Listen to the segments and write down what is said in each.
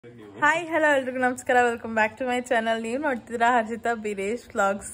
Hi hello ಎಲ್ರಿಗೂ ನಮಸ್ಕಾರ welcome back to my channel ನೀವು ನೋಡ್ತಿದ್ದೀರಾ ಹರ್ಷಿತಾ ಬೀರೇಶ್ ವ್ಲಾಗ್ಸ್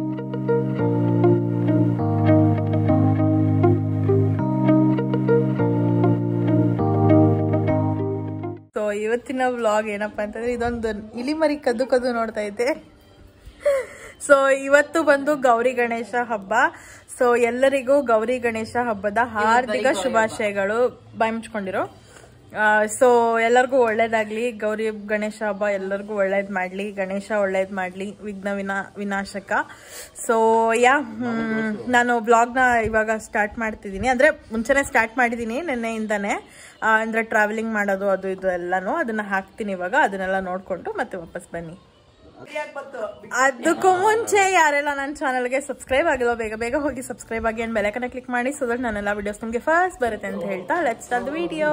ಸೊ ಇವತ್ತಿನ ವ್ಲಾಗ್ ಏನಪ್ಪಾ ಅಂತಂದ್ರೆ ಇದೊಂದು ಇಲಿಮರಿ ಕದ್ದು ಕದ್ದು ನೋಡ್ತಾ ಇದ್ದೆ ಸೊ ಇವತ್ತು ಬಂದು ಗೌರಿ ಗಣೇಶ ಹಬ್ಬ ಸೊ ಎಲ್ಲರಿಗೂ ಗೌರಿ ಗಣೇಶ ಹಬ್ಬದ ಹಾರ್ದಿಕ ಶುಭಾಶಯಗಳು ಬಾಯ್ ಮುಚ್ಕೊಂಡಿರೋ ಸೊ ಎಲ್ಲರಿಗೂ ಒಳ್ಳೇದಾಗ್ಲಿ ಗೌರಿ ಗಣೇಶ ಹಬ್ಬ ಎಲ್ಲರಿಗೂ ಒಳ್ಳೇದ್ ಮಾಡ್ಲಿ ಗಣೇಶ ಒಳ್ಳೇದ್ ಮಾಡ್ಲಿ ವಿಘ್ನ ವಿನಾ ವಿನಾಶಕ ಸೊ ಯಾ ಹ್ಮ್, ನಾನು ಬ್ಲಾಗ್ನ ಇವಾಗ ಸ್ಟಾರ್ಟ್ ಮಾಡ್ತಿದ್ದೀನಿ ಅಂದ್ರೆ ಮುಂಚೆನೆ ಸ್ಟಾರ್ಟ್ ಮಾಡಿದ್ದೀನಿ ನಿನ್ನೆಯಿಂದಾನೆ ಆ, ಅಂದ್ರೆ ಟ್ರಾವೆಲಿಂಗ್ ಮಾಡೋದು ಅದು ಇದು ಎಲ್ಲಾನು ಅದನ್ನ ಹಾಕ್ತೀನಿ ಇವಾಗ ಅದನ್ನೆಲ್ಲ ನೋಡ್ಕೊಂಡು ಮತ್ತೆ ವಾಪಸ್ ಬನ್ನಿ ಅದಕ್ಕೂ ಮುಂಚೆ ಯಾರೆಲ್ಲ ನನ್ನ ಚಾನಲ್ಗೆ ಸಬ್ಸ್ಕ್ರೈಬ್ ಆಗಿಲ್ಲ ಬೇಗ ಬೇಗ ಹೋಗಿ ಸಬ್ಸ್ಕ್ರೈಬ್ ಆಗಿ ಅಂಡ್ ಬೆಲಕನ್ನ ಕ್ಲಿಕ್ ಮಾಡಿ ಸೊ ದಟ್ ನನ್ನೆಲ್ಲ ವಿಡಿಯೋಸ್ ನಿಮಗೆ ಫಸ್ಟ್ ಬರುತ್ತೆ ಅಂತ ಹೇಳ್ತಾ let's start the video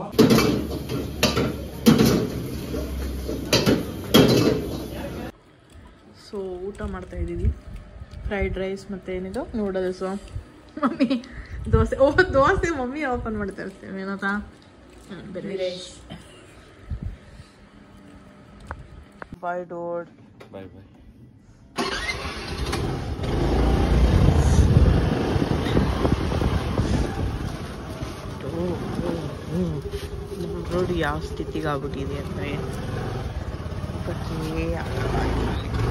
so ಊಟ ಮಾಡ್ತಾ ಇದ್ದೀವಿ ಫ್ರೈಡ್ ರೈಸ್ ಮತ್ತೆ ಏನಿದು ನೂಡಲ್ಸು ಮಮ್ಮಿ ದೋಸೆ ಓ ದೋಸೆ ಮಮ್ಮಿ ಓಪನ್ ಮಾಡ್ತಾ ಇರ್ತೀವಿ ಏನತ್ತ ಬೇರೆ ಬಾಯ್ ಡೋಡ್ ಬಾಯ್ ಬಾಯ್ ರೋಡ್ ಯಾವ ಸ್ಥಿತಿಗೆ ಆಗ್ಬಿಟ್ಟಿದೆ ಅಂದರೆ ಬಟ್ಟೆ ಹಾಕಕ್ಕಾಗಿಲ್ಲ.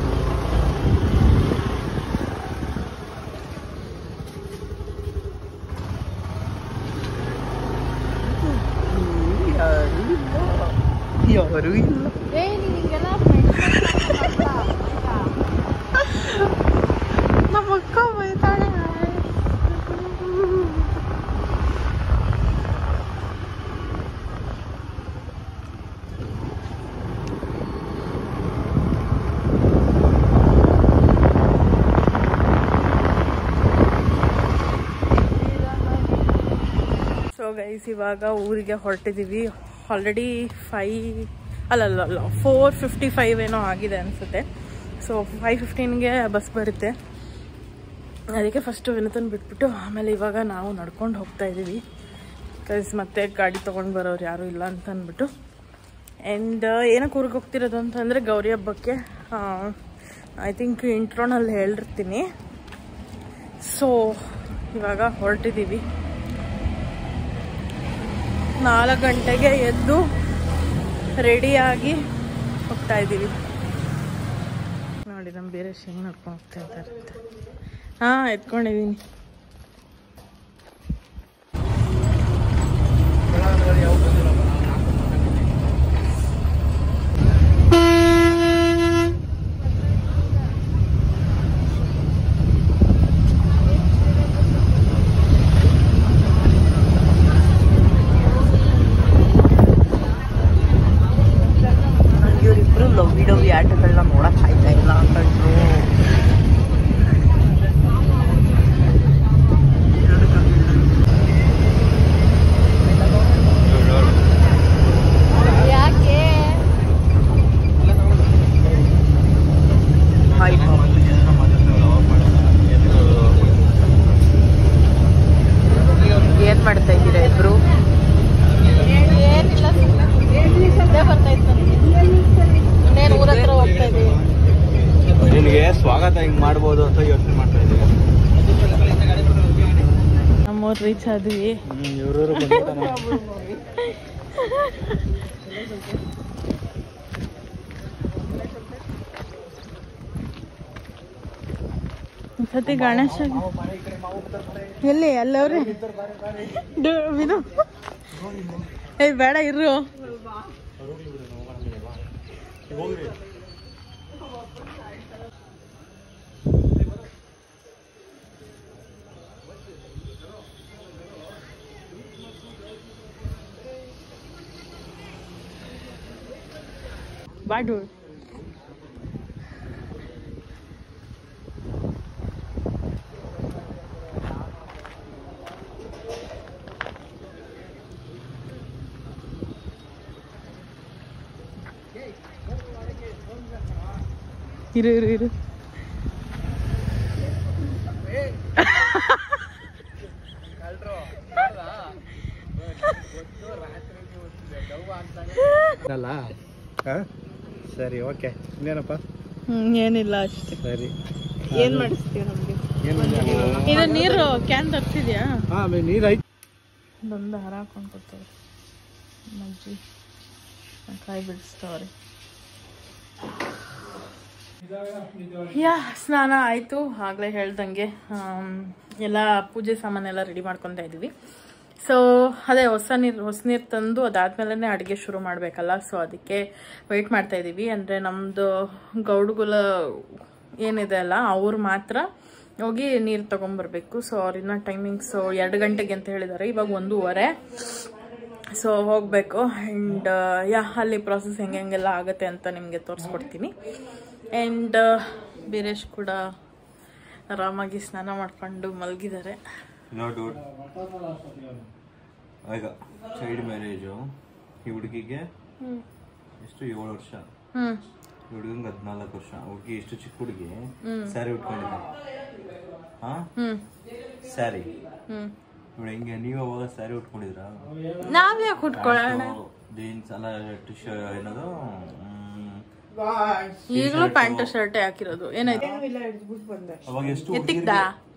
ಯಾರೂ ಇಲ್ಲ ಯಾರೂ ಇಲ್ಲ ನಮ್ಮ ಅಕ್ಕ ಬೈತಾಳೆ ಸೊ ಗೈಸ್ ಇವಾಗ ಊರಿಗೆ ಹೊರಟಿದ್ದೀವಿ ಆಲ್ರೆಡಿ ಫೈ ಅಲ್ಲಲ್ಲ ಅಲ್ಲ ಫೋರ್ ಫಿಫ್ಟಿ ಫೈವ್ ಏನೋ ಆಗಿದೆ ಅನಿಸುತ್ತೆ ಸೊ ಫೈವ್ ಫಿಫ್ಟೀನ್ಗೆ ಬಸ್ ಬರುತ್ತೆ ಅದಕ್ಕೆ ಫಸ್ಟು ವಿನತನ್ ಬಿಟ್ಬಿಟ್ಟು ಆಮೇಲೆ ಇವಾಗ ನಾವು ನಡ್ಕೊಂಡು ಹೋಗ್ತಾ ಇದ್ದೀವಿ ಬಿಕಾಸ್ ಮತ್ತೆ ಗಾಡಿ ತೊಗೊಂಡು ಬರೋರು ಯಾರೂ ಇಲ್ಲ ಅಂತ ಅಂದ್ಬಿಟ್ಟು ಆ್ಯಂಡ್ ಏನಕ್ಕೆ ಊರಿಗೆ ಹೋಗ್ತಿರೋದು ಅಂತಂದರೆ ಗೌರಿ ಹಬ್ಬಕ್ಕೆ ಐ ಥಿಂಕ್ ಇಂಟ್ರೋನಲ್ಲಿ ಹೇಳಿರ್ತೀನಿ ಸೊ ಇವಾಗ ಹೊರಟಿದ್ದೀವಿ ನಾಲ್ಕು ಗಂಟೆಗೆ ಎದ್ದು ರೆಡಿಯಾಗಿ ಹೋಗ್ತಾ ಇದ್ದೀವಿ ನೋಡಿ ನಮ್ಮ ಬೇರೆ ಹೆಂಗೆ ನಡ್ಕೊಂಡು ಹೋಗ್ತಾ ಇದ್ದಾರೆ ಅಂತ ಹಾಂ ಎತ್ಕೊಂಡಿದ್ದೀನಿ ಇವರಿಬ್ರು ಲವ್ವಿ ಡವ್ವಿ ಆಟಗಳನ್ನ ನೋಡಕ್ ಆಯ್ತಾ ಇಲ್ಲ ಅಂತಂದ್ರು ಹಾಯ್ ಏನ್ ಮಾಡ್ತಾ ಇದ್ದೀರಾ ಇಬ್ರು ಏನಿಲ್ಲ ಇದೇ ಬರ್ತಾ ಇತ್ತು ನನಗೆ ಇನ್ನೇನು ಊರ ಹತ್ರ ಹೋಗ್ತಾ ಇದೀವಿ ನಿನಗೆ ಸ್ವಾಗತ ಹಿಂಗ್ ಮಾಡ್ಬೋದು ಅಂತ ಯೋಚನೆ ಮಾಡ್ತಾ ಇದ್ದೀವಿ ನಮ್ಮೂರ್ ರೀಚ್ ಆದ್ವಿ ಇವ್ರೂರು ಈ ಸತಿ ಗಣೇಶ ಎಲ್ಲಿ ಅಲ್ಲವ್ರಿ ಇದು ಏ ಬೇಡ ಇರು ಬಾಡು ಇರು ಇರು ಇರು ಅಲ್ಲ ಹಾ ಸರಿ ಓಕೆ ಇನ್ನೇನಪ್ಪ ಹ್ಮ್ ಏನಿಲ್ಲ ಅಷ್ಟೇ ಸರಿ ಏನ್ ಮಾಡಿಸ್ತೀವಿ ನಮ್ಗೆ ಏನು ಇದು ನೀರು ಕ್ಯಾನ್ ತರ್ಸಿದ್ಯಾ ಹಾ ನೀರು ಐತಿ ಬಂದು ಹಾರ ಹಾಕೊಂಡು ಕೊಡ್ತಾರೆ ಅಜ್ಜಿ ಕಾಯಿ ಬಿಡಿಸ್ತವ್ರೆ ಯಾ ಸ್ನಾನ ಆಯಿತು ಆಗಲೇ ಹೇಳ್ದಂಗೆ ಆಮ್, ಎಲ್ಲ ಪೂಜೆ ಸಾಮಾನೆಲ್ಲ ರೆಡಿ ಮಾಡ್ಕೊತಾ ಇದ್ದೀವಿ ಸೊ ಅದೇ ಹೊಸ ನೀರು ಹೊಸ ನೀರು ತಂದು ಅದಾದ್ಮೇಲೆ ಅಡುಗೆ ಶುರು ಮಾಡಬೇಕಲ್ಲ ಸೊ ಅದಕ್ಕೆ ವೆಯ್ಟ್ ಮಾಡ್ತಾ ಇದ್ದೀವಿ ಅಂದರೆ ನಮ್ಮದು ಗೌಡುಗುಲ ಏನಿದೆ ಅಲ್ಲ ಅವ್ರು ಮಾತ್ರ ಹೋಗಿ ನೀರು ತೊಗೊಂಬರ್ಬೇಕು ಸೊ ಅವ್ರಿನ್ನ ಟೈಮಿಂಗ್ಸು ಎರಡು ಗಂಟೆಗೆ ಅಂತ ಹೇಳಿದ್ದಾರೆ ಇವಾಗ ಒಂದೂವರೆ ಸೊ ಹೋಗಬೇಕು ಆ್ಯಂಡ್ ಯಾ ಅಲ್ಲಿ ಪ್ರಾಸೆಸ್ ಹೆಂಗೆ ಹೆಂಗೆಲ್ಲ ಆಗುತ್ತೆ ಅಂತ ನಿಮಗೆ ತೋರಿಸ್ಕೊಡ್ತೀನಿ ಆ್ಯಂಡ್ ಬೀರೇಶ್ ಕೂಡ ಆರಾಮಾಗಿ ಸ್ನಾನ ಮಾಡ್ಕೊಂಡು ಮಲಗಿದ್ದಾರೆ ನೋ ಡೌಟ್ ಈಗ ಚೈಲ್ಡ್ ಮ್ಯಾರೇಜು ಈ ಹುಡುಗಿಗೆ ಎಷ್ಟು ಏಳು ವರ್ಷ ಹ್ಞೂ ಈ ಹುಡುಗಂಗೆ ಹದಿನಾಲ್ಕು ವರ್ಷ ಹುಡುಗಿ ಎಷ್ಟು ಚಿಕ್ಕ ಹುಡುಗಿ ಸ್ಯಾರಿ ಉಟ್ಕೊಂಡಿದ್ದೆ ಹಾ ಹ್ಞೂ ಸ್ಯಾರಿ ಹ್ಞೂ ಇವಳು ಹೆಂಗೆ ನೀವು ಅವಾಗ ಸ್ಯಾರಿ ಉಟ್ಕೊಂಡಿದ್ರಾ ನಾವ್ಯಾಕೆ ಉಟ್ಕೊಳ್ಳೋಣ ಜೀನ್ಸ್ ಅಲ್ಲ ಟಿ ಶರ್ಟ್ ಏನದು ಮ್, ಈಗಲೂ ಪ್ಯಾಂಟ್ ಶರ್ಟೇ ಹಾಕಿರೋದು ಏನಾಯ್ತು ಅವಾಗ ಎಷ್ಟು ಎತ್ತಿಕ್ದಾ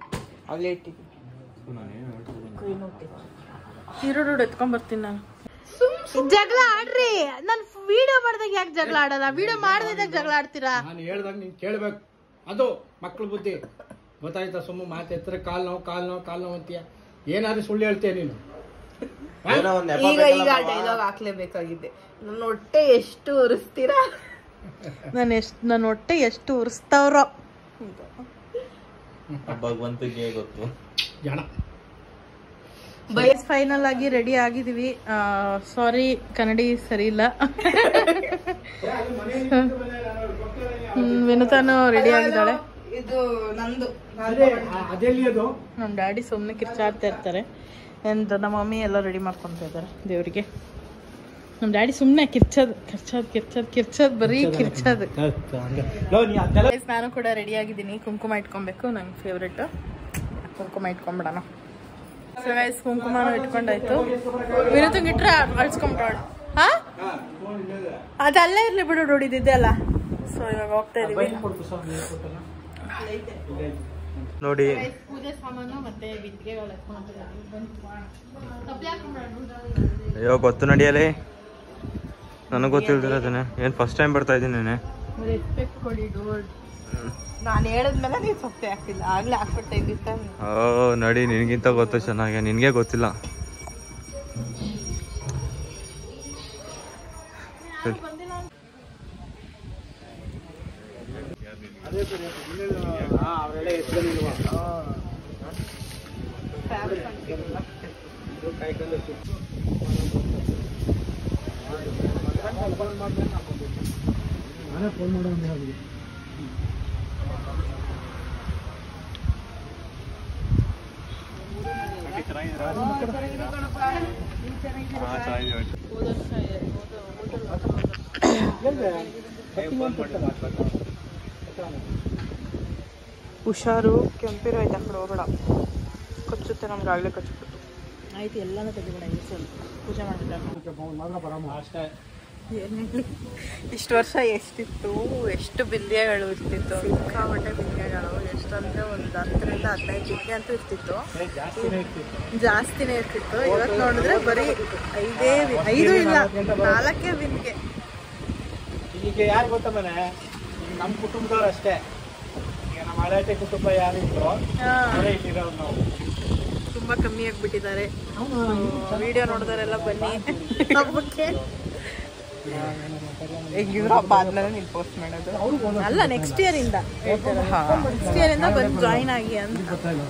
ನಾನು ಏನು ಹೇಳ್ತಿದ್ದೀನಿ ಈರುಳ್ಳಿ ಎತ್ಕೊಂಡ್ ಬರ್ತೀನಿ ನಾನು ಜಗಳ ಆಡ್ರಿ ನಾನು ವಿಡಿಯೋ ಮಾಡ್ದಾಗ ಯಾಕೆ ಜಗಳ ಆಡಲ್ಲ ವಿಡಿಯೋ ಮಾಡದಾಗ ಜಗಳ ಆಡ್ತೀರಾ ನಾನು ಹೇಳ್ದಾಗ ನೀನು ಕೇಳ್ಬೇಕು ಅದು ಮಕ್ಳ ಬುದ್ಧಿ ಗೊತ್ತಾಯ್ತಾ ಸುಮ್ಮ ಮಾತು ಎತ್ತರ ಕಾಲ್ ನೋವು ಕಾಲ್ ನೋವು ಕಾಲ್ ನೋವು ಅಂತೀಯ ಏನಾದ್ರು ಸುಳ್ಳು ಹೇಳ್ತೀಯ ನೀನು ಏನೋ ಒಂದ್ ನೆಪ ಈಗ ಈಗ ಬೇಕಲ್ಲಪ್ಪ. ಡೈಲಾಗ್ ಹಾಕ್ಲೇಬೇಕಾಗಿದ್ದೆ ನನ್ನ ಹೊಟ್ಟೆ ಎಷ್ಟು ಉರಿಸ್ತೀರಾ ನಾನು ಎಷ್ಟು ನನ್ನ ಹೊಟ್ಟೆ ಎಷ್ಟು ಉರಿಸ್ತಾವ್ರೋ ಭಗವಂತಗೆ ಗೊತ್ತು ಜನ ಬೈಸ್ ಫೈನಲ್ ಆಗಿ ರೆಡಿ ಆಗಿದೀವಿ ಸಾರಿ ಕನ್ನಡಿ ಸರಿ ಇಲ್ಲ ಹ್ಮ್, ವಿನುತಾನು ರೆಡಿ ಆಗಿದ್ದಾಳೆ ಇದು ನಂದು ಅದೇ ಅದೆಲ್ಲಿ ಅದು ನಮ್ಮ ಡ್ಯಾಡಿ ಸುಮ್ಮನೆ ಕಿರ್ಚಾಡ್ತಾ ಇರ್ತಾರೆ ಆ್ಯಂಡ್ ನಮ್ಮ ಮಮ್ಮಿ ಎಲ್ಲ ರೆಡಿ ಮಾಡ್ಕೊತಾ ಇದ್ದಾರೆ ದೇವರಿಗೆ ನಮ್ಮ ಡ್ಯಾಡಿ ಸುಮ್ಮನೆ ಕಿರ್ಚೋದು ಕಿರ್ಚೋದು ಕಿರ್ಚೋದು ಕಿರ್ಚೋದು ಬರೀ ಕಿರ್ಚೋದು Guys, ನಾನು ಕೂಡ ರೆಡಿ ಆಗಿದ್ದೀನಿ ಕುಂಕುಮ ಇಟ್ಕೊಬೇಕು ನಂಗೆ ಫೇವ್ರೆಟ್ ಕುಂಕುಮ ಇಟ್ಕೊಂಬಿಡೋಣ ಸೊ ಗೈಸ್ ಕುಂಕುಮನೂ ಇಟ್ಕೊಂಡಾಯ್ತು ವಿರುತ್ತಂಗೆ ಇಟ್ರೆ ಅಳ್ಸ್ಕೊಂಬಿಟ್ಟವಳು ಹಾ ಅದು ಅಲ್ಲೇ ಇರಲಿ ಬಿಡು ನೋಡಿದ್ದೆ ಅಲ್ಲ ಸೊ ಇವಾಗ ಹೋಗ್ತಾ ಇದೀವಿ ನೋಡಿ ಪೂಜೆ ಸಾಮಾನು ಮತ್ತೆ ಬಿಂದಿಗೆಗಳು ಅಯ್ಯೋ ಗೊತ್ತು ನಡಿಯಲಿ ನನಗೆ ಗೊತ್ತಿಲ್ದಿರೋದನ್ನೇ ಏನು ಫಸ್ಟ್ ಟೈಮ್ ಬರ್ತಾ ಇದ್ದೀನಿ ರೆಸ್ಪೆಕ್ಟ್ ಕೊಡಿ ಡೋಡ್ ನಾನು ಹೇಳಿದ್ಮೇಲೆ ನೀವು ಸೊಪ್ಪೆ ಹಾಕ್ತಿಲ್ಲ ಆಗ್ಲೇ ಹಾಕ್ಬಿಡ್ತಾ ಇದ್ದಿತ್ತ ಓ ನಡಿ ನಿನಗಿಂತ ಗೊತ್ತು ಚೆನ್ನಾಗಿ ನಿನಗೆ ಗೊತ್ತಿಲ್ಲ ಸರಿ. ಹುಷಾರು ಕೆಂಪಿರೋ ಆಯ್ತು ಆ ಕಡೆ ಹೋಗಬೇಡ ಕಚ್ಚುತ್ತೆ ನಮ್ಗೆ ಆಗಲೇ ಕಚ್ಚಿಬಿಟ್ಟು ಆಯ್ತು ಎಲ್ಲನೂ ತೆಗಿಬೇಡ ಈ ಸ್ವಲ್ಪ ಪೂಜೆ ಮಾಡಿದ್ದಾಗ ಏನು ಹೇಳಿ ಇಷ್ಟು ವರ್ಷ ಎಷ್ಟಿತ್ತು ಎಷ್ಟು ಬಿಂದಿಗೆಗಳು ಇರ್ತಿತ್ತು ಸಿಕ್ಕಾಪಟ್ಟೆ ಬಿಂದಿಗೆಗಳು ಎಷ್ಟಂದ್ರೆ ಒಂದು ಹತ್ತರಿಂದ ಹದಿನೈದು ಬಿಂದಿಗೆ ಅಂತೂ ಇರ್ತಿತ್ತು ಜಾಸ್ತಿನೇ ಇರ್ತಿತ್ತು ಇವತ್ತು ನೋಡಿದ್ರೆ ಬರೀ ಐದೇ ಬಿ- ಐದು ಇಲ್ಲ ನಾಲ್ಕೇ ಬಿಂದಿಗೆ ಈಗ ಯಾರು ಗೊತ್ತ ಮನೆ ಈಗ ನಮ್ಮ ಕುಟುಂಬದವ್ರು ಅಷ್ಟೇ ಈಗ ನಮ್ಮ ಹಳೇಟೆ ಕುಟುಂಬ ಯಾರಿದ್ರು ಹಾ. ಅವರೇ ಇಲ್ಲಿರೋರು ನಾವು ತುಂಬಾ ಕಮ್ಮಿ ಆಗ್ಬಿಟ್ಟಿದ್ದಾರೆ ವಿಡಿಯೋ ನೋಡಿದವರೆಲ್ಲ ಬನ್ನಿ ಹಬ್ಬಕ್ಕೆ ಇವ್ರ ಹಬ್ಬ ಆದ್ಮೇಲೆ ನೀನು ಪೋಸ್ಟ್ ಮಾಡೋದು ಅಲ್ಲ ನೆಕ್ಸ್ಟ್ ಇಯರ್ ಇಂದ ನೆಕ್ಸ್ಟ್ ಇಯರ್ ಇಂದ ಬಂದು ಜಾಯಿನ್ ಆಗಿ ಅಂತ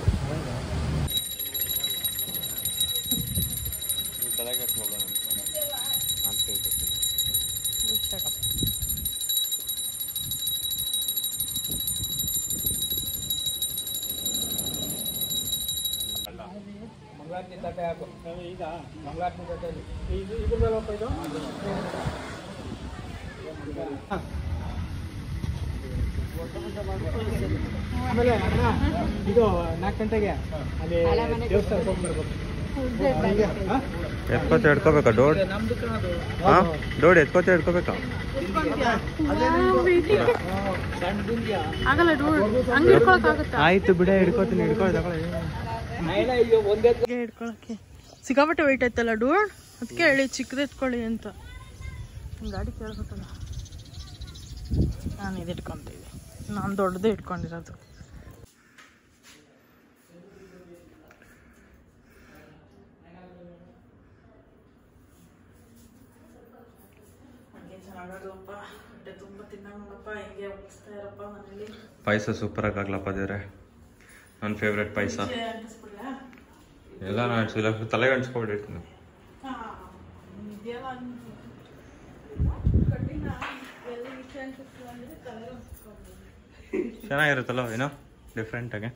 ಮಂಗಳಾರತಿ ತಟ್ಟೆ ಹಾಕು ಈಗ ಮಂಗಳಾರತಿ ತಟ್ಟೆ ಇದು ಇದ್ರ ಮೇಲೆ ಹೋಗ್ತಾ ಇದು ಆಮೇಲೆ ಅಣ್ಣ ಇದು ನಾಲ್ಕು ಗಂಟೆಗೆ ಅಲ್ಲಿ ದೇವಸ್ಥಾನಕ್ಕೆ ಹೋಗಿ ಬರ್ಬೇಕು ಎತ್ಕೋತ ಹಿಡ್ಕೋಬೇಕಾ ಡೋಡ್ ನಮ್ದು ಕಣದು ಹಾ ಡೋಡ್ ಎತ್ಕೋತ ಹಿಡ್ಕೋಬೇಕಾ ಸಣ್ಣ ಗುಂಡ್ಯ ಆಗಲ್ಲ ಡೂಡ್ ಹಂಗೆ ಇಟ್ಕೊಳಕ್ ಆಗುತ್ತಾ ಆಯ್ತು ಬಿಡ ಹಿಡ್ಕೋತೀನಿ ಹಿಡ್ಕೊ ತಗೊಳ್ಳಿ ನೈನ ಅಯ್ಯೋ ಒಂದೇ ಹಿಡ್ಕೊಳಕ್ಕೆ ಸಿಕ್ಕಾಪಟ್ಟೆ ವೆಯ್ಟ್ ಆಯ್ತಲ್ಲ ಡೂಡ್ ಅದಕ್ಕೆ ಹೇಳಿ ಚಿಕ್ಕದು ಎತ್ಕೊಳ್ಳಿ ಅಂತ ನಿಮ್ ಗಾಡಿ ಕೇಳ್ಬೇಕಲ್ಲ ನಾನು ಇದು ಇಟ್ಕೊಂತೀವಿ ನಾನು ದೊಡ್ಡದೇ ಇಟ್ಕೊಂಡಿರೋದು ಪಾಯಸ ಸೂಪರ್ ಆಗಿ ಆಗ್ಲಪ್ಪ ದೇವ್ರೆ ನನ್ನ ಫೇವ್ರೆಟ್ ಪಾಯಸ ಎಲ್ಲ ನಾನು ಸುಲ ತಲೆಗೆ ಅನ್ಸ್ಕೊಬಿಟ್ಟಿರ್ತೀನಿ ಚೆನ್ನಾಗಿರುತ್ತಲ್ಲ ಏನೋ ಡಿಫ್ರೆಂಟ್ ಆಗಿ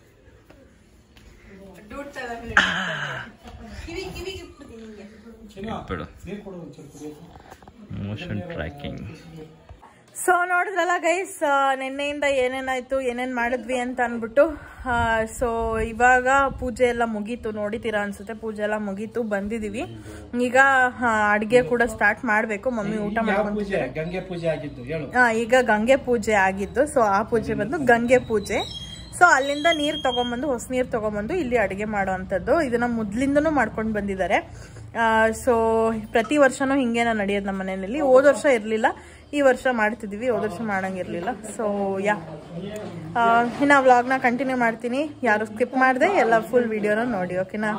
ಬಿಡು ನೀರು ಕೊಡು ಒಂಚೂರು ಕುಡಿಯೋಕೆ. ಮೋಷನ್ ಟ್ರ್ಯಾಕಿಂಗ್ ಸೊ ನೋಡಿದ್ರಲ್ಲ ಗೈಸ್ ನಿನ್ನೆಯಿಂದ ಏನೇನಾಯ್ತು ಏನೇನ್ ಮಾಡಿದ್ವಿ ಅಂತ ಅನ್ಬಿಟ್ಟು ಸೊ ಇವಾಗ ಪೂಜೆ ಎಲ್ಲ ಮುಗೀತು ನೋಡಿತೀರಾ ಅನ್ಸುತ್ತೆ ಪೂಜೆ ಎಲ್ಲ ಮುಗೀತು ಬಂದಿದೀವಿ ಈಗ ಆ, ಅಡ್ಗೆ ಕೂಡ ಸ್ಟಾರ್ಟ್ ಮಾಡ್ಬೇಕು ಮಮ್ಮಿ ಊಟ ಯಾವ ಮಾಡ್ಕೊಂಡು ಪೂಜೆ ಗಂಗೆ ಪೂಜೆ ಆಗಿದ್ದು ಹೇಳು ಆ, ಈಗ ಗಂಗೆ ಪೂಜೆ ಆಗಿದ್ದು ಸೊ ಆ ಪೂಜೆ ಬಂದು ಗಂಗೆ ಪೂಜೆ ಸೊ ಅಲ್ಲಿಂದ ನೀರು ತಗೊಂಬಂದು ಹೊಸ ನೀರು ತಗೊಂಬಂದು ಇಲ್ಲಿ ಅಡುಗೆ ಮಾಡುವಂಥದ್ದು ಇದನ್ನ ಮೊದ್ಲಿಂದನೂ ಮಾಡ್ಕೊಂಡು ಬಂದಿದ್ದಾರೆ ಸೊ ಪ್ರತಿ ವರ್ಷನೂ ಹಿಂಗೇನ ನಡೆಯೋದು ನಮ್ಮ ಮನೆಯಲ್ಲಿ ಹೋದ ವರ್ಷ ಇರಲಿಲ್ಲ ಈ ವರ್ಷ ಮಾಡ್ತಿದ್ದೀವಿ ಹೋದ ವರ್ಷ ಮಾಡಂಗಿರ್ಲಿಲ್ಲ ಸೊ ಯಾ ಆ, ಇನ್ನ ವ್ಲಾಗ್ನ ಕಂಟಿನ್ಯೂ ಮಾಡ್ತೀನಿ ಯಾರು ಸ್ಕಿಪ್ ಮಾಡಿದೆ ಎಲ್ಲ ಫುಲ್ ವಿಡಿಯೋನ ನೋಡಿ ಓಕೆನಾ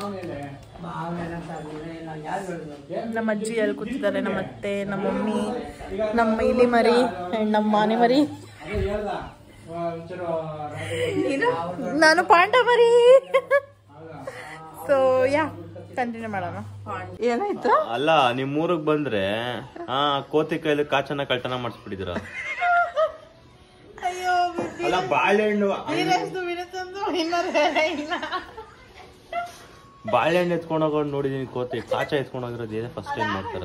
ನಮ್ಮ ಅಜ್ಜಿ ಎಲ್ಲಿ ಕೂತಿದ್ದಾರೆ ನಮ್ಮ ಅತ್ತೆ ನಮ್ಮ ಮಮ್ಮಿ ನಮ್ಮ ಇಲಿ ಮರಿ and ನಮ್ಮ ಮಾನೆ ಮರಿ ಅದೇ ಹೇಳ್ದ ಆ, ಒಂಚೂರು ಇದು ನಾನು ಪಾಂಡ ಮರಿ ಸೊ ಯಾ ಕಂಟಿನ್ಯೂ ಮಾಡೋಣ ಏನಾಯ್ತು ಅಲ್ಲ ನಿಮ್ ಊರಿಗೆ ಬಂದ್ರೆ ಹಾ ಕೋತಿ ಕೈಲಿ ಕಾಚನ್ನ ಕಳ್ತನ ಮಾಡಿಸ್ಬಿಟ್ಟಿದ್ರ ಅಯ್ಯೋ ಅಲ್ಲ ಬಾಳೆಹಣ್ಣು ಬಾಳೆಹಣ್ಣು ಎತ್ಕೊಂಡು ಹೋಗೋದು ನೋಡಿದೀನಿ ಕೋತಿ ಕಾಚ ಎತ್ಕೊಂಡು ಹೋಗಿರೋದು ಏನೇ ಫಸ್ಟ್ ಟೈಮ್ ಮಾಡ್ತಾರ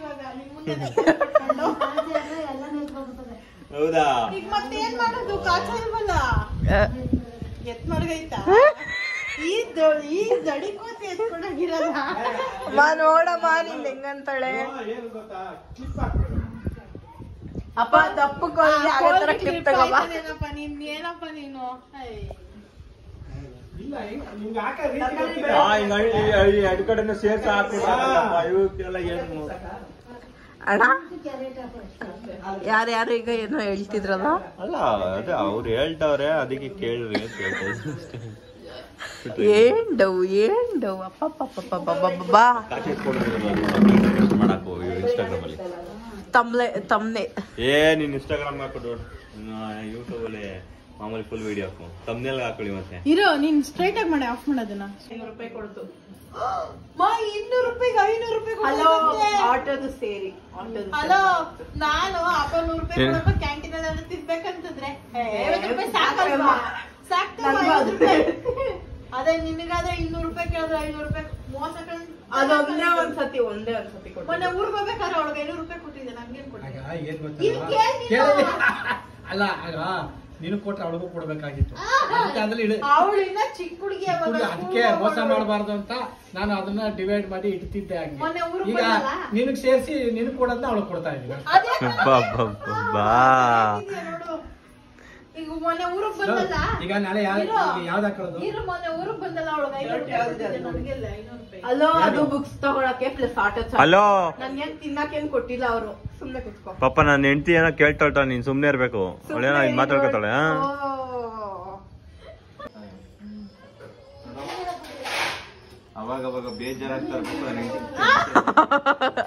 ಹೌದಾ ಮತ್ತೇನ್ ಮಾಡೋದು ಕಾಚ ಇಲ್ವಲ್ಲ ಎತ್ ಮಡ್ಗೈತಾ ಈ ಈ ದಡಿ ಕೋತಿ ಎತ್ಕೊಂಡೋಗಿರೋದ ಮಾ ನೋಡಮ್ಮ ನಿನ್ ಹೆಂಗಂತಾಳೆ ಅಪ್ಪ ದಪ್ಪ ಕ್ಲಿಪ್ ತಗೋಬ ನೀನ್ ಏನಪ್ಪ ನೀನು ಇಲ್ಲ ಹಿಂಗ್- ನಿಮ್ಗೆ ಹಾಕೋ ರೀತಿ ಗೊತ್ತಿಲ್ಲ. ಎರಡು ಕಡೆನೂ ಸೇರ್ಸಿ ಹಾಕ್ಬಿಟ್ಟಾರಲ್ಲಪ್ಪ, ಇವಕ್ಕೆಲ್ಲ ಏನು ಅಣ್ಣ ಯಾರ್ಯಾರು ಈಗ ಏನೋ ಹೇಳ್ತಿದ್ರಲ್ಲ ಅಲ್ಲ ಅದೇ ಅವ್ರು ಹೇಳ್ತಾವ್ರೆ ಅದಕ್ಕೆ ಕೇಳ್ರಿ ಅಂತ ಹೇಳ್ತಾ ಇದ್ದೀನಿ ಅಷ್ಟೇ. ಏನ್ ಡವ್ ಏನ್ ಡವ್ ಅಪ್ಪ ಬಾ ಕಾಚ ಎತ್ಕೊಂಡು ಮಾಡಕ್ ಹೋಗಿ ಇನ್ಸ್ಟಾಗ್ರಾಮ್ ಅಲ್ಲಿ ತಮ್ಲೆ ತಮ್ನೆ ಏ ನೀನ್ ಇನ್ಸ್ಟಾಗ್ರಾಮ್ ಹಾಕೋದು ಯೂಟ್ಯೂಬ್ ಅಲ್ಲಿ ಮಾಮೂಲಿ ಫುಲ್ ವಿಡಿಯೋ ಹಾಕು ತಮ್ನೆಲ್ ಹಾಕೊಳ್ಳಿ ಮತ್ತೆ ಇರೋ ನೀನ್ ಸ್ಟ್ರೈಟ್ ಆಗಿ ಮಾಡಿ ಆಫ್ ಮಾಡೋದನ್ನ ಐನೂರು ರೂಪಾಯಿ ಕೊಡ್ತು ಇನ್ನೂರು ರೂಪಾಯಿಗೆ ಐನೂರು ರೂಪಾಯಿ ಆಟೋದು ಸೇರಿ ಆಟೋದು ಹಲೋ ನಾನು ಅಪ್ಪ ನೂರು ರೂಪಾಯಿ ಕೊಡಪ್ಪ ಕ್ಯಾಂಟೀನ್ ಅಲ್ಲಿ ತಿನ್ಬೇಕಂತಂದ್ರೆ ಐವತ್ತು ರೂಪಾಯಿ ಸಾಕಲ್ವಾ ಸಾಕ್ತಲ್ವಾ ಐವತ್ತು ರೂಪಾಯಿ ಅದೇ ನಿನಗಾದ್ರೆ ಇನ್ನೂರು ರೂಪಾಯಿ ಕೇಳಿದ್ರೆ ಐನೂರು ರೂಪಾಯಿ ಮೋಸ ಕಣ್ ಅದೊಂದೇ ಒಂದ್ಸತಿ ಒಂದೇ ಒಂದ್ಸತಿ ಕೊಟ್ಟು ಮೊನ್ನೆ ಊರ್ಗ್ ಹೋಗ್ಬೇಕಾದ್ರೆ ಅವಳಿಗೆ ಐನೂರು ರೂಪಾಯಿ ಕೊಟ್ಟಿದ್ದೆ ನಂಗೇನ್ ಕೊಟ್ಟಿದ್ದೆ ಆಗ ಏನ್ ಇಲ್ಲಿ ಗೊತ್ತಲ್ಲ ಕೇಳ್ ನೀನು. ಕೇಳಿ ಅಲ್ಲ ಆಗ ನೀನು ಕೊಟ್ರೆ ಅವಳಿಗೂ ಕೊಡ್ಬೇಕಾಗಿತ್ತು ಅದಕ್ಕೆ ಅದ್ರಲ್ಲಿ ಇಡು- ಅವಳು ಇನ್ನ ಚಿಕ್ಕ ಹುಡುಗಿ ಅವಾಗ ಹುಡ್ಗ ಅದಕ್ಕೆ ಮೋಸ ಮಾಡಬಾರ್ದು ಅಂತ ನಾನು ಅದನ್ನ ಡಿವೈಡ್ ಮಾಡಿ ಇಡ್ತಿದ್ದೆ ಹಂಗೆ ಮೊನ್ನೆ ಊರ್ಗ್ ಈಗ ಬಂದಲ್ಲ? ನಿನಗ್ ಸೇರಿಸಿ ನಿನಗ್ ಕೊಡೋದನ್ನ ಅವಳು ಕೊಡ್ತಾ ಇದ್ದೀನಿ ಅದೇ ಬಾ ಬಾ ಬಾ ಬಾ ಹಾಕಿದ್ಯಾ ನೋಡು. ಈಗ ಮೊನ್ನೆ ಊರಿಗೆ ಬಂದಲ್ಲ ಈಗ ನಾಳೆ ಯಾವ ಇರು. ಈಗ ಯಾವ್ದು ಹಾಕೊಳ್ಳೋದು ಇರು ಮೊನ್ನೆ ಊರಿಗೆ ಬಂದಲ್ಲ ಅವಳಿಗೆ ಐನೂರು ರೂಪಾಯಿ ಕೊಟ್ಟಿದ್ದೆ, ನನಗೆಲ್ಲ ಐನೂರು ರೂಪಾಯಿ ಅಲ್ಲೋ ಅದು ಬುಕ್ಸ್ ತಗೊಳಕ್ಕೆ ಪ್ಲಸ್ ಆಟೋ ಹಲೋ ನನ್ಗೇನ್ ತಿನ್ನಕೇನ್ ಕೊಟ್ಟಿಲ್ಲ ಅವರು ಸುಮ್ನೆ ಕುತ್ಕೋ ಪಾಪ ನನ್ನ ಹೆಂಡತಿ ಏನೋ ಕೇಳ್ತಾಳ್ತ ನೀನ್ ಸುಮ್ನೆ ಇರ್ಬೇಕು ಅವಳೇನೋ ಇದ್ ಮಾತಾಡ್ಕೊತಾಳೆ ಹಾ? ಅವಾಗ ಅವಾಗ ಬೇಜಾರಾಗ್ತಾ ಇರ್ಬೇಕು ನನ್ನ ಹೆಂಡ್ತಿ.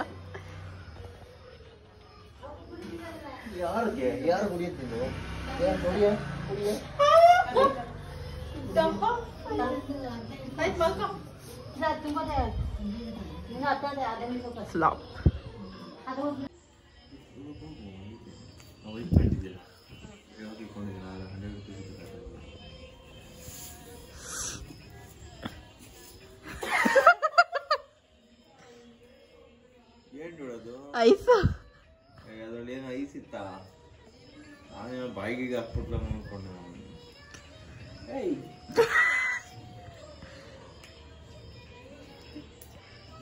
ಫ್ಲಾಪ್ ಅವಾಗ ಕಂಡಿದ್ದಿಲ್ಲ. ಇವಾಗ ಇಟ್ಕೊಂಡಿದ್ದೀನಿ, ಅಲ್ಲ, 100 rupees ಇದೆ. ಏನ್ ನೋಡೋದು ಐಸ ಅದ್ರಲ್ಲಿ ಏನೋ ಐಸ್ ಇತ್ತ ನಾನೇನೋ ಬಾಯಿಗೆ ಹಾಕ್ಬಿಟ್ಲ ಅನ್ಕೊಂಡೆ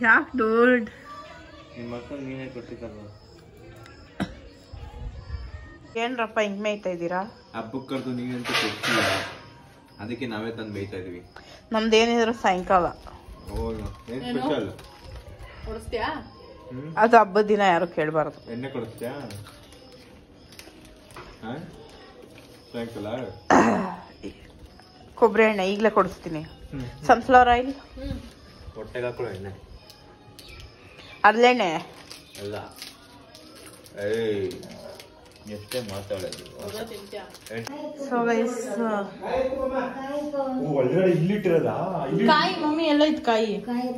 ಯಾಕೆ ಡೋಲ್ಡ್ ನಿಮ್ಮ ಮಕ್ಕಳು ನೀನೇ ಕೊಟ್ಟಿದ್ದಲ್ವ ಏನ್ರಪ್ಪ ಹಿಂಗ್ ಮೇಯ್ತಾ ಇದ್ದೀರಾ ಹಬ್ಬಕ್ಕೆ ಕರೆದು ನೀವಂತ ಕೊಡ್ತಿಲ್ಲ ಅದಕ್ಕೆ ನಾವೇ ತಂದು ಮೇಯ್ತಾ ಇದೀವಿ ನಮ್ದೇನಿದ್ರು ಸಾಯಂಕಾಲ ಹೌದು ಏನು ಸ್ಪೆಷಲ್ ಕೊಡಿಸ್ತೀಯಾ ಅದು ಹಬ್ಬದ ದಿನ ಯಾರು ಕೇಳಬಾರ್ದು ಎಣ್ಣೆ ಕೊಡಿಸ್ತೀಯಾ ಹಾಂ ಸಾಯಂಕಾಲ ಕೊಬ್ಬರಿ ಎಣ್ಣೆ ಈಗಲೇ ಕೊಡಿಸ್ತೀನಿ ಸನ್ಫ್ಲವರ್ ಆಯಿಲ್ ಹೊಟ್ಟೆಗೆ ಹಾಕೊಳ್ಳೋ ಎಣ್ಣೆ ಅರ್ಲೆಣ್ಣೆ ಅಲ್ಲ ಏಯ್ ಎಷ್ಟೇ ಮಾತಾಡೋದು ಸೊ ಗೈಸ್ ಒಳಗಡೆ ಇಲ್ಲಿಟ್ಟಿರೋದಾ ಕಾಯಿ ಮಮ್ಮಿ ಎಲ್ಲ ಇತ್ತು ಕಾಯಿ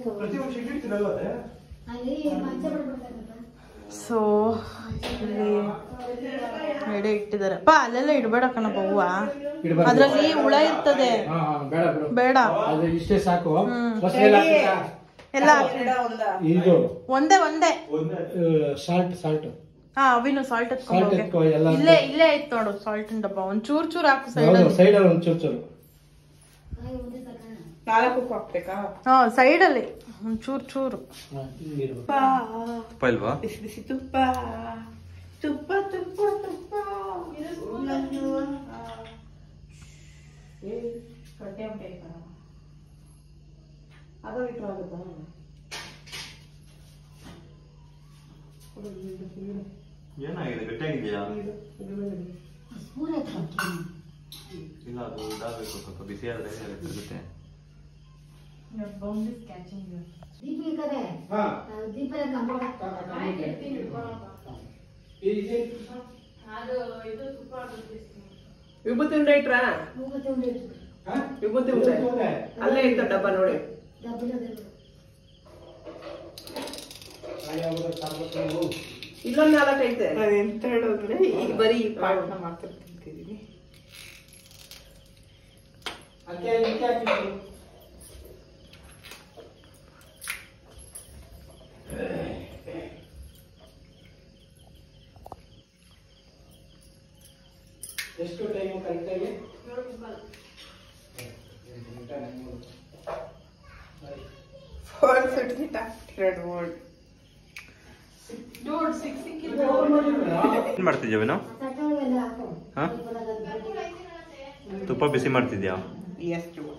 ಸೊ ಇಲ್ಲಿ ಎಡೆ ಇಟ್ಟಿದ್ದಾರೆ ಪಾ ಅಲ್ಲೆಲ್ಲ ಇಡಬೇಡ ಕಣಪ್ಪ ಹೂವ ಇಡ್ಬಾರ್ದು. ಅದ್ರಲ್ಲಿ ಹುಳ ಇರ್ತದೆ ಹಾ ಹಾ, ಬೇಡ ಬಿಡು ಬೇಡ ಅದು ಇಷ್ಟೇ ಸಾಕು ಹ್ಮ್. ಹೊಸದೆಲ್ಲ ಹಾಕ್ಬೇಕಾ? ಎಲ್ಲ ಇದು ಒಂದೇ ಒಂದೇ ಸಾಲ್ಟ್ ಸಾಲ್ಟ್ ಹಾ ಅವಿನು ಸಾಲ್ಟ್ ಸಾಲ್ಟ್ ಎತ್ಕೋ ಎಲ್ಲ ಇಲ್ಲೇ ಇಲ್ಲೇ ಐತ್ ನೋಡು ಸಾಲ್ಟ್ ಡಬ್ಬ ಒಂದ್ ಚೂರ್ ಚೂರ್ ಹಾಕು ಸೈಡ್ ಹೌದು ಸೈಡ್ ಅಲ್ಲಿ ಒಂದು ಚೂರು ಚೂರು ನಾಲ್ಕು ಹಾಕ್ಬೇಕಾ ಹಾ ಸೈಡ್ ಅಲ್ಲಿ ಒಂದ್ ಚೂರ್ ಚೂರು ಹಾ, ಹಿಂಗಿರ್ಬೇಕು. ತುಪ್ಪ ಇಲ್ವಾ ಬಿಸಿ ಬಿಸಿ ತುಪ್ಪ ತುಪ್ಪ ತುಪ್ಪ ತುಪ್ಪ ಏನಾಗಿದೆ ಗಟ್ಟಿಯಾಗಿದೆಯಾ ಇಲ್ಲ ಅದು ಇದಾಗಬೇಕು ಸ್ವಲ್ಪ ಬಿಸಿ ಆದ್ರೆ ಇರುತ್ತೆ ಹಾ. ವಿಭೂತಿ ಉಂಡೆ ಇಟ್ರಾ ಹಾ? ವಿಭೂತಿ ಉಂಡೆ ಉಂಡೆ. ಅಲ್ಲೇ ಇತ್ತು ಡಬ್ಬ ನೋಡಿ ಇಲ್ಲೊಂದು ನಾಲ್ಕು ಐತೆ ಎಂತ ಹೇಳೋದ್ರೆ ಈಗ ಬರೀ ಈ ಪಾಟ್ನ ಮಾತ್ರ ತಿಂತಿದೀನಿ ಅಕ್ಕೆ ಇದಕ್ಕೆ ಹಾಕಿದ್ರು. ಎಷ್ಟು ಟೈಮು ಕರೆಕ್ಟಾಗಿ ಫೋರ್ ಸರ್ಟಿಫಿಕೇಟ್ ಆಫ್ಟರ್ ವರ್ಡ್ ಏನು ಮಾಡ್ತಿದ್ಯಾ ನಾವು ಹಾ ತುಪ್ಪ ಬಿಸಿ ಮಾಡ್ತಿದ್ಯಾ ಎಸ್ ಡೂಡ್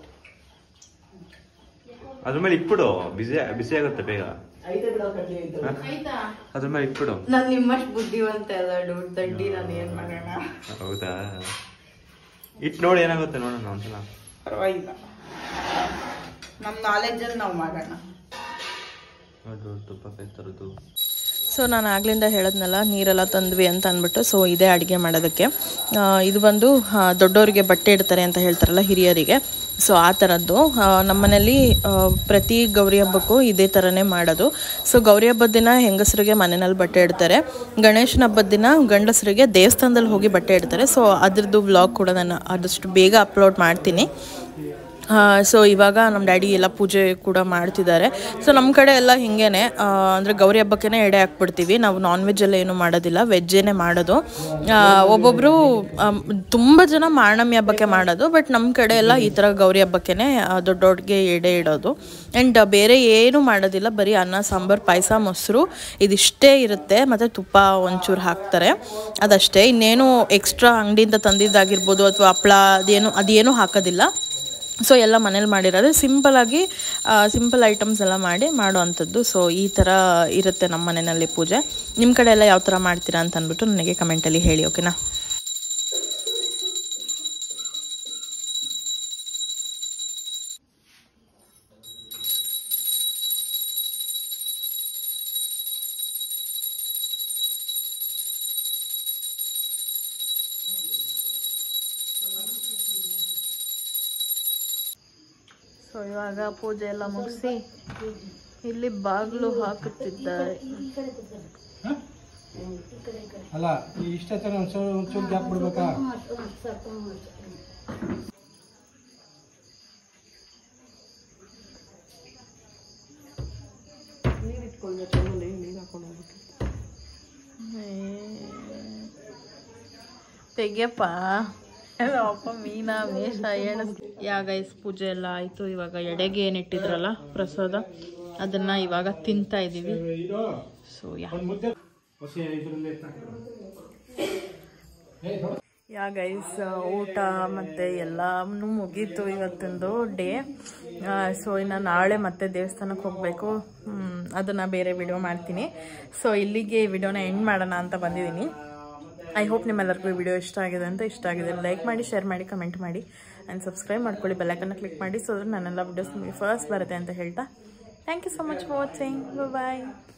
ಅದ್ರ ಮೇಲೆ ಇಟ್ಬಿಡು ಬಿಸಿ ಬಿಸಿ ಆಗುತ್ತೆ ಬೇಗ ಐತೆ ಬಿಡೋ ಕಡ್ಲಿ ಐತೆ ಹಾ? ಅದ್ರ ಮೇಲೆ ಇಟ್ಬಿಡು ನಾನ್ ನಿಮ್ಮಷ್ಟು ಬುದ್ಧಿವಂತ ಅಲ್ಲ ಡೂಡ್ ದಡ್ಡಿ ನಾನು ಏನ್ ಮಾಡೋಣ ಹೌದಾ ಇಟ್ಟು ನೋಡಿ ಏನಾಗುತ್ತೆ ನೋಡೋಣ ಒಂದ್ಸಲ ಪರವಾಗಿಲ್ಲ ನಮ್ಮ ನಾಲೆಜಲ್ಲಿ ನಾವು ಮಾಡೋಣ ನೋಡು ತುಪ್ಪ ಕೈ ತರೋದು ಸೊ ನಾನು ಆಗ್ಲಿಂದ ಹೇಳದ್ನಲ್ಲ ನೀರೆಲ್ಲ ತಂದ್ವಿ ಅಂತ ಅಂದ್ಬಿಟ್ಟು ಸೊ ಇದೇ ಅಡುಗೆ ಮಾಡೋದಕ್ಕೆ ಆ, ಇದು ಬಂದು ಆ, ದೊಡ್ಡವರಿಗೆ ಬಟ್ಟೆ ಇಡ್ತಾರೆ ಅಂತ ಹೇಳ್ತಾರಲ್ಲ ಹಿರಿಯರಿಗೆ ಸೊ ಆ ಥರದ್ದು ಆ, ನಮ್ಮನೇಲಿ ಆ, ಪ್ರತಿ ಗೌರಿ ಹಬ್ಬಕ್ಕೂ ಇದೇ ಥರನೇ ಮಾಡೋದು ಸೊ ಗೌರಿ ಹಬ್ಬದ ದಿನ ಹೆಂಗಸರಿಗೆ ಮನೆಯಲ್ಲಿ ಬಟ್ಟೆ ಇಡ್ತಾರೆ ಗಣೇಶನ ಹಬ್ಬದ ದಿನ ಗಂಡಸರಿಗೆ ದೇವಸ್ಥಾನದಲ್ಲಿ ಹೋಗಿ ಬಟ್ಟೆ ಇಡ್ತಾರೆ ಸೊ ಅದ್ರದ್ದು ವ್ಲಾಗ್ ಕೂಡ ನಾನು ಆದಷ್ಟು ಬೇಗ ಅಪ್ಲೋಡ್ ಮಾಡ್ತೀನಿ ಸೊ ಇವಾಗ ನಮ್ಮ ಡ್ಯಾಡಿ ಎಲ್ಲ ಪೂಜೆ ಕೂಡ ಮಾಡ್ತಿದ್ದಾರೆ ಸೊ ನಮ್ಮ ಕಡೆ ಎಲ್ಲ ಹಿಂಗೇನೆ ಅಂದರೆ ಗೌರಿ ಹಬ್ಬಕ್ಕೇ ಎಡೆ ಹಾಕ್ಬಿಡ್ತೀವಿ ನಾವು ನಾನ್ ವೆಜ್ ಎಲ್ಲ ಏನು ಮಾಡೋದಿಲ್ಲ ವೆಜ್ಜೇನೆ ಮಾಡೋದು ಆ, ಒಬ್ಬೊಬ್ರು ಆಮ್, ತುಂಬ ಜನ ಮಾರ್ಣಮಿ ಹಬ್ಬಕ್ಕೆ ಮಾಡೋದು ಬಟ್ ನಮ್ಮ ಕಡೆ ಎಲ್ಲ ಈ ಥರ ಗೌರಿ ಹಬ್ಬಕ್ಕೇ ದೊಡ್ಡೊಡ್ಗೆ ಎಡೆ ಇಡೋದು ಆ್ಯಂಡ್ ಬೇರೆ ಏನು ಮಾಡೋದಿಲ್ಲ ಬರೀ ಅನ್ನ ಸಾಂಬಾರು ಪಾಯಸ ಮೊಸರು ಇದಿಷ್ಟೇ ಇರುತ್ತೆ ಮತ್ತು ತುಪ್ಪ ಒಂಚೂರು ಹಾಕ್ತಾರೆ ಅದಷ್ಟೇ ಇನ್ನೇನು ಎಕ್ಸ್ಟ್ರಾ ಅಂಗಡಿಯಿಂದ ತಂದಿದ್ದಾಗಿರ್ಬೋದು ಅಥವಾ ಹಪ್ಳ ಅದೇನು ಅದೇನು ಹಾಕೋದಿಲ್ಲ ಸೊ ಎಲ್ಲ ಮನೇಲಿ ಮಾಡಿರೋದು ಸಿಂಪಲಾಗಿ ಸಿಂಪಲ್ ಐಟಮ್ಸ್ ಎಲ್ಲ ಮಾಡಿ ಮಾಡೋ ಅಂಥದ್ದು ಸೊ ಈ ಥರ ಇರುತ್ತೆ ನಮ್ಮ ಮನೆಯಲ್ಲಿ ಪೂಜೆ ನಿಮ್ಮ ಕಡೆ ಎಲ್ಲ ಯಾವ ಥರ ಮಾಡ್ತೀರಾ ಅಂತ ಅಂದ್ಬಿಟ್ಟು ನನಗೆ ಕಮೆಂಟಲ್ಲಿ ಹೇಳಿ ಓಕೆನಾ ಸೊ ಇವಾಗ ಪೂಜೆ ಎಲ್ಲ ಮುಗಿಸಿ ಇಲ್ಲಿ ಬಾಗಿಲು ಹಾಕುತ್ತಿದ್ದಾರೆ ಅಲ್ಲ ಈ ಇಷ್ಟ ತರ ಒಂದ್ಸಲ ಒಂಚೂರು ಗ್ಯಾಪ್ ಬಿಡ್ಬೇಕಾ ತೆಗಿಯಪ್ಪ ಅಪ್ಪ ಮೀನಾ ಮೇಷ ಎಣಸ್ ಯಾ ಗೈಸ್ ಪೂಜೆ ಎಲ್ಲ ಆಯಿತು ಇವಾಗ ಎಡೆಗೆ ಏನು ಇಟ್ಟಿದ್ರಲ್ಲ ಪ್ರಸಾದ ಅದನ್ನು ಇವಾಗ ತಿಂತಾ ಇದ್ದೀವಿ ಇದು ಸೊ ಯಾ ಒಂದು ಮುದ್ದೆ ಹೊಸ ಇದರಿಂದ ಎತ್ತಾಕ್ತಾರೆ ಏ ನೋಡು. ಯಾ ಗೈಸ್ ಊಟ ಮತ್ತು ಎಲ್ಲನೂ ಮುಗೀತು ಇವತ್ತೊಂದು ಡೇ ಸೊ ಇನ್ನು ನಾಳೆ ಮತ್ತೆ ದೇವಸ್ಥಾನಕ್ಕೆ ಹೋಗಬೇಕು ಅದನ್ನು ಬೇರೆ ವಿಡಿಯೋ ಮಾಡ್ತೀನಿ ಸೊ ಇಲ್ಲಿಗೆ ಈ ವಿಡಿಯೋನ ಎಂಡ್ ಮಾಡೋಣ ಅಂತ ಬಂದಿದ್ದೀನಿ ಐ ಹೋಪ್ ನಿಮ್ಮೆಲ್ಲರಿಗೂ ಈ ವಿಡಿಯೋ ಇಷ್ಟ ಆಗಿದೆ ಅಂತ ಇಷ್ಟ ಆಗಿದೆ ಲೈಕ್ ಮಾಡಿ ಶೇರ್ ಮಾಡಿ ಕಮೆಂಟ್ ಮಾಡಿ ಆ್ಯಂಡ್ ಸಬ್ಸ್ಕ್ರೈಬ್ ಮಾಡ್ಕೊಳ್ಳಿ ಬೆಲ್ಲೈಕನ್ನ ಕ್ಲಿಕ್ ಮಾಡಿ ಸೊ ನನ್ನೆಲ್ಲ ವಿಡಿಯೋಸ್ ನಿಮಗೆ ಫಸ್ಟ್ ಬರುತ್ತೆ ಅಂತ ಹೇಳ್ತಾ thank you so much for watching bye